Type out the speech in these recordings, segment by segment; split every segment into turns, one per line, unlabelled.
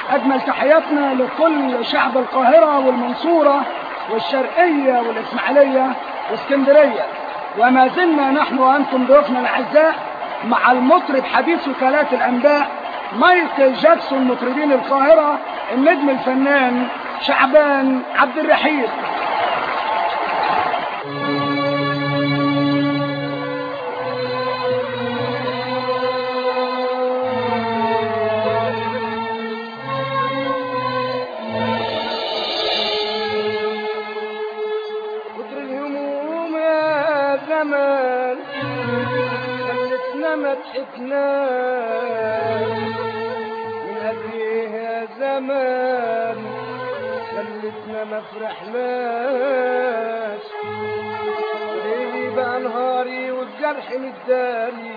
أجمل تحياتنا لكل شعب القاهرة والمنصورة والشرقية والإسماعيلية واسكندرية وما زلنا نحن وأنتم ضيوفنا الأعزاء مع المطرب حديث وكالات الأنباء مايكل جاكسون مطربين القاهرة النجم الفنان شعبان عبد الرحيم
كتر الهموم يا زمان خلتنا ما ضحكناش من قبليه يا زمان خلتنا ما فرحناش ليلي بقى نهاري والجرح متداري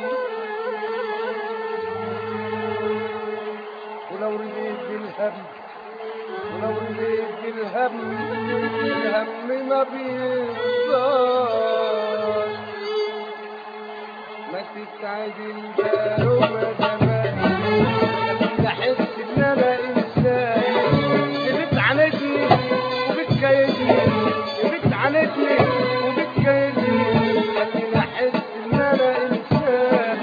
ولو رضيت بالهم ولو رضيت بالهم الهم ما بيرضاش ما تتعدل ما زمان خليني احس ان انا انسان بتعاندني وبتكيدني بتعاندني وبتكيدني خليني احس ان انا انسان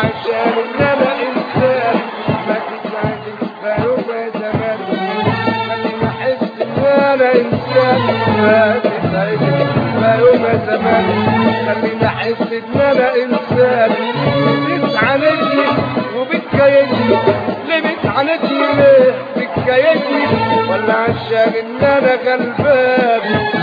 عشان ان انا انسان ما تتعجل فيوم زمان خليني احس ان انا انسان ما تتعجل فيوم زمان خليني احس ان انا انسان بتعاندني وبتكيدني ليه بتعاندني ليه بتكيدني ولا عشان ان انا غلبان